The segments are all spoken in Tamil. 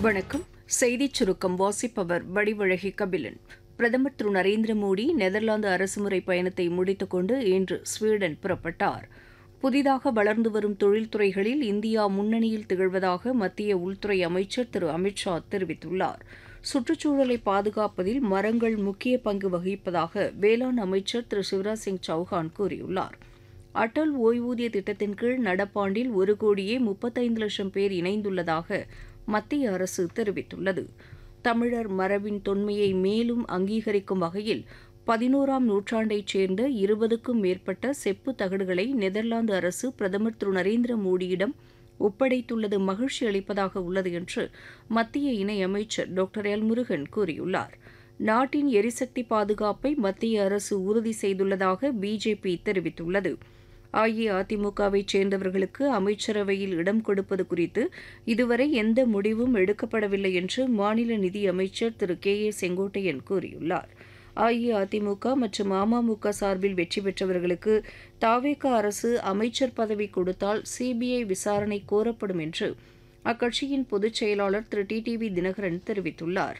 வணக்கம் செய்திச் சுருக்கம் வாசிப்பவர் வடிவழகி கபிலன் பிரதமர் திரு நரேந்திர மோடி நெதர்லாந்து அரசுமுறை பயணத்தை முடித்துக்கொண்டு இன்று ஸ்வீடன் புறப்பட்டார் புதிதாக வளர்ந்து வரும் தொழில்துறைகளில் இந்தியா முன்னணியில் திகழ்வதாக மத்திய உள்துறை அமைச்சர் திரு அமித் ஷா தெரிவித்துள்ளார் சுற்றுச்சூழலை பாதுகாப்பதில் மரங்கள் முக்கிய பங்கு வகிப்பதாக வேளாண் அமைச்சர் திரு சிவராஜ் சிங் சௌஹான் கூறியுள்ளார் அடல் ஓய்வூதிய திட்டத்தின் கீழ் நடப்பாண்டில் ஒரு கோடியே முப்பத்தைந்து லட்சம் பேர் இணைந்துள்ளதாக மத்திய அரசு தெரிவித்துள்ளது தமிழர் மரபின் தொன்மையை மேலும் அங்கீகரிக்கும் வகையில் பதினோராம் நூற்றாண்டைச் சேர்ந்த இருபதுக்கும் மேற்பட்ட செப்பு தகடுகளை நெதர்லாந்து அரசு பிரதமர் திரு நரேந்திர மோடியிடம் ஒப்படைத்துள்ளது மகிழ்ச்சி அளிப்பதாக உள்ளது என்று மத்திய இணையமைச்சர் டாக்டர் எல் முருகன் கூறியுள்ளார் நாட்டின் எரிசக்தி பாதுகாப்பை மத்திய அரசு உறுதி செய்துள்ளதாக பிஜேபி தெரிவித்துள்ளது அஇஅதிமுகவைச் சேர்ந்தவர்களுக்கு அமைச்சரவையில் இடம் கொடுப்பது குறித்து இதுவரை எந்த முடிவும் எடுக்கப்படவில்லை என்று மாநில நிதி அமைச்சர் திரு கே ஏ செங்கோட்டையன் கூறியுள்ளார் அஇஅதிமுக மற்றும் அமமுக சார்பில் வெற்றி பெற்றவர்களுக்கு தாவேக அரசு அமைச்சர் பதவி கொடுத்தால் சிபிஐ விசாரணை கோரப்படும் என்று அக்கட்சியின் பொதுச் செயலாளர் திரு டி டிவி தினகரன் தெரிவித்துள்ளார்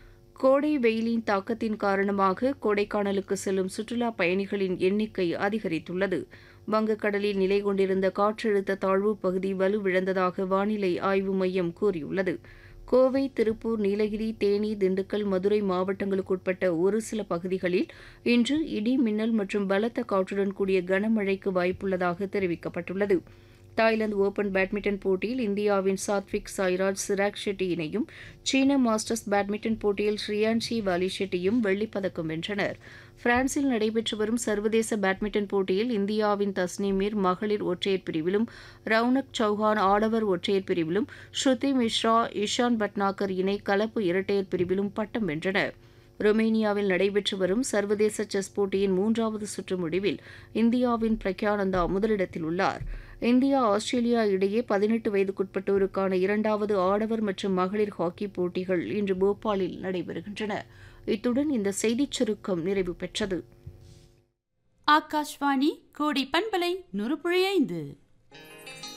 கோடை வெயிலின் தாக்கத்தின் காரணமாக கொடைக்கானலுக்கு செல்லும் சுற்றுலா பயணிகளின் எண்ணிக்கை அதிகரித்துள்ளது வங்கக்கடலில் நிலை கொண்டிருந்த காற்றழுத்த தாழ்வு பகுதி வலுவிழந்ததாக வானிலை ஆய்வு மையம் கூறியுள்ளது கோவை திருப்பூர் நீலகிரி தேனி திண்டுக்கல் மதுரை மாவட்டங்களுக்குட்பட்ட ஒரு சில பகுதிகளில் இன்று இடி மின்னல் மற்றும் பலத்த காற்றுடன் கூடிய கனமழைக்கு வாய்ப்புள்ளதாக தெரிவிக்கப்பட்டுள்ளது தாய்லாந்து ஓபன் பேட்மிண்டன் போட்டியில் இந்தியாவின் சாத்விக் சாய்ராஜ் சிராக் ஷெட்டி இணையும் சீன மாஸ்டர்ஸ் பேட்மிண்டன் போட்டியில் ஸ்ரீயான்ஷி வாலி ஷெட்டியும் வெள்ளிப்பதக்கம் வென்றனர் பிரான்சில் நடைபெற்று வரும் சர்வதேச பேட்மிண்டன் போட்டியில் இந்தியாவின் தஸ்னீமீர் மகளிர் ஒற்றையர் பிரிவிலும் ரவுனக் சௌஹான் ஆடவர் ஒற்றையர் பிரிவிலும் ஸ்ருதி மிஸ்ரா இஷான் பட்னாகர் இணை கலப்பு இரட்டையர் பிரிவிலும் பட்டம் வென்றனர் ரொமேனியாவில் நடைபெற்று வரும் சர்வதேச செஸ் போட்டியின் மூன்றாவது சுற்று முடிவில் இந்தியாவின் பிரக்யானந்தா முதலிடத்தில் உள்ளார் இந்தியா ஆஸ்திரேலியா இடையே பதினெட்டு வயதுக்குட்பட்டோருக்கான இரண்டாவது ஆடவர் மற்றும் மகளிர் ஹாக்கி போட்டிகள் இன்று போபாலில் நடைபெறுகின்றன இத்துடன் இந்த செய்திச் சுருக்கம் நிறைவு பெற்றது ஆகாஷ்வாணி கோடி பண்பலை நூறு புள்ளி ஐந்து